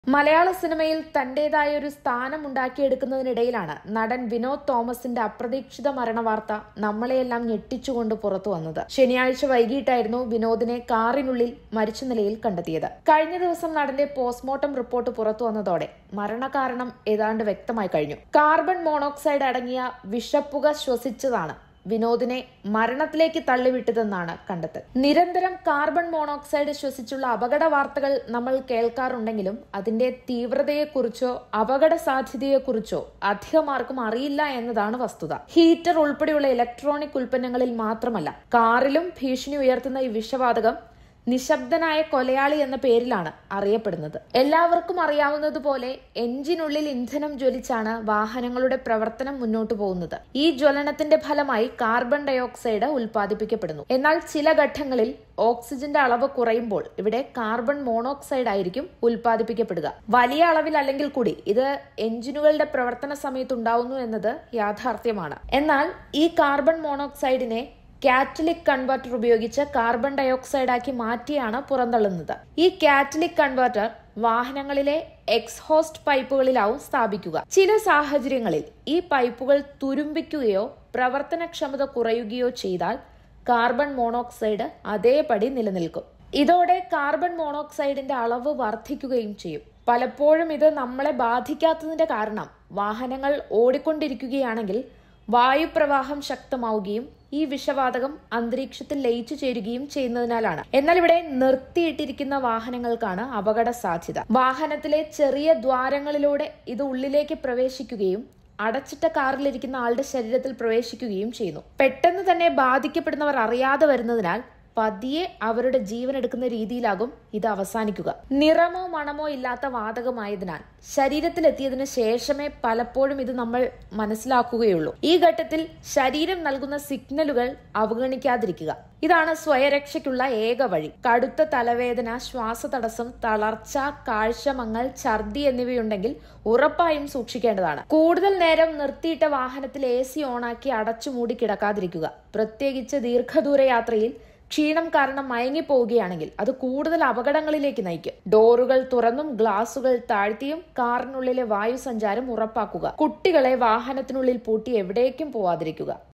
മലയാള സിനിമയിൽ തന്റേതായ ഒരു സ്ഥാനം ഉണ്ടാക്കിയെടുക്കുന്നതിനിടയിലാണ് നടൻ വിനോദ് തോമസിന്റെ അപ്രതീക്ഷിത മരണവാർത്ത നമ്മളെയെല്ലാം ഞെട്ടിച്ചുകൊണ്ട് പുറത്തു വന്നത് ശനിയാഴ്ച വൈകിട്ടായിരുന്നു വിനോദിനെ കാറിനുള്ളിൽ മരിച്ച നിലയിൽ കണ്ടെത്തിയത് കഴിഞ്ഞ ദിവസം നടന്റെ പോസ്റ്റ്മോർട്ടം റിപ്പോർട്ട് പുറത്തു വന്നതോടെ മരണകാരണം ഏതാണ്ട് വ്യക്തമായി കഴിഞ്ഞു കാർബൺ മോണോക്സൈഡ് അടങ്ങിയ വിഷപ്പുക ശ്വസിച്ചതാണ് വിനോദിനെ മരണത്തിലേക്ക് തള്ളിവിട്ടതെന്നാണ് കണ്ടെത്തൽ നിരന്തരം കാർബൺ മോണോക്സൈഡ് ശ്വസിച്ചുള്ള അപകട വാർത്തകൾ നമ്മൾ കേൾക്കാറുണ്ടെങ്കിലും അതിന്റെ തീവ്രതയെക്കുറിച്ചോ അപകട സാധ്യതയെക്കുറിച്ചോ അധികമാർക്കും അറിയില്ല എന്നതാണ് വസ്തുത ഹീറ്റർ ഉൾപ്പെടെയുള്ള ഇലക്ട്രോണിക് ഉൽപ്പന്നങ്ങളിൽ മാത്രമല്ല കാറിലും ഭീഷണി ഉയർത്തുന്ന ഈ വിഷവാതകം നിശബ്ദനായ കൊലയാളി എന്ന പേരിലാണ് അറിയപ്പെടുന്നത് എല്ലാവർക്കും അറിയാവുന്നതുപോലെ എഞ്ചിനുള്ളിൽ ഇന്ധനം ജ്വലിച്ചാണ് വാഹനങ്ങളുടെ പ്രവർത്തനം മുന്നോട്ടു പോകുന്നത് ഈ ജ്വലനത്തിന്റെ ഫലമായി കാർബൺ ഡയോക്സൈഡ് ഉൽപ്പാദിപ്പിക്കപ്പെടുന്നു എന്നാൽ ചില ഘട്ടങ്ങളിൽ ഓക്സിജന്റെ അളവ് കുറയുമ്പോൾ ഇവിടെ കാർബൺ മോണോക്സൈഡ് ആയിരിക്കും ഉൽപ്പാദിപ്പിക്കപ്പെടുക വലിയ അളവിൽ അല്ലെങ്കിൽ കൂടി ഇത് എഞ്ചിനുകളുടെ പ്രവർത്തന സമയത്ത് ഉണ്ടാവുന്നു എന്നത് യാഥാർത്ഥ്യമാണ് എന്നാൽ ഈ കാർബൺ മോണോക്സൈഡിനെ കാറ്റലിക് കൺവെർട്ടർ ഉപയോഗിച്ച് കാർബൺ ഡയോക്സൈഡ് ആക്കി മാറ്റിയാണ് പുറന്തള്ളുന്നത് ഈ കാറ്റലിക് കൺവെർട്ടർ വാഹനങ്ങളിലെ എക്സ്ഹോസ്റ്റ് പൈപ്പുകളിലാവും സ്ഥാപിക്കുക ചില സാഹചര്യങ്ങളിൽ ഈ പൈപ്പുകൾ തുരുമ്പിക്കുകയോ പ്രവർത്തനക്ഷമത കുറയുകയോ ചെയ്താൽ കാർബൺ മോണോക്സൈഡ് അതേപടി നിലനിൽക്കും ഇതോടെ കാർബൺ മോണോക്സൈഡിന്റെ അളവ് വർദ്ധിക്കുകയും ചെയ്യും പലപ്പോഴും ഇത് നമ്മളെ ബാധിക്കാത്തതിന്റെ കാരണം വാഹനങ്ങൾ ഓടിക്കൊണ്ടിരിക്കുകയാണെങ്കിൽ വായുപ്രവാഹം ശക്തമാവുകയും ഈ വിഷവാതകം അന്തരീക്ഷത്തിൽ ലയിച്ചു ചേരുകയും ചെയ്യുന്നതിനാലാണ് എന്നാൽ ഇവിടെ നിർത്തിയിട്ടിരിക്കുന്ന വാഹനങ്ങൾക്കാണ് അപകട സാധ്യത വാഹനത്തിലെ ചെറിയ ദ്വാരങ്ങളിലൂടെ ഇത് ഉള്ളിലേക്ക് പ്രവേശിക്കുകയും അടച്ചിട്ട കാറിലിരിക്കുന്ന ആളുടെ ശരീരത്തിൽ പ്രവേശിക്കുകയും ചെയ്യുന്നു പെട്ടെന്ന് തന്നെ ബാധിക്കപ്പെടുന്നവർ അറിയാതെ വരുന്നതിനാൽ പതിയെ അവരുടെ ജീവൻ എടുക്കുന്ന രീതിയിലാകും ഇത് അവസാനിക്കുക നിറമോ മണമോ ഇല്ലാത്ത വാതകമായതിനാൽ ശരീരത്തിലെത്തിയതിനു ശേഷമേ പലപ്പോഴും ഇത് നമ്മൾ മനസ്സിലാക്കുകയുള്ളൂ ഈ ഘട്ടത്തിൽ ശരീരം നൽകുന്ന സിഗ്നലുകൾ അവഗണിക്കാതിരിക്കുക ഇതാണ് സ്വയരക്ഷയ്ക്കുള്ള ഏക വഴി കടുത്ത തലവേദന ശ്വാസതടസ്സം തളർച്ച കാഴ്ചമങ്ങൽ ഛർദി എന്നിവയുണ്ടെങ്കിൽ ഉറപ്പായും സൂക്ഷിക്കേണ്ടതാണ് കൂടുതൽ നേരം നിർത്തിയിട്ട വാഹനത്തിൽ എ സി ഓണാക്കി അടച്ചുമൂടി കിടക്കാതിരിക്കുക പ്രത്യേകിച്ച് ദീർഘദൂര യാത്രയിൽ ക്ഷീണം കാരണം മയങ്ങിപ്പോവുകയാണെങ്കിൽ അത് കൂടുതൽ അപകടങ്ങളിലേക്ക് നയിക്കും ഡോറുകൾ തുറന്നും ഗ്ലാസുകൾ താഴ്ത്തിയും കാറിനുള്ളിലെ വായു സഞ്ചാരം ഉറപ്പാക്കുക കുട്ടികളെ വാഹനത്തിനുള്ളിൽ പൂട്ടി എവിടേക്കും പോവാതിരിക്കുക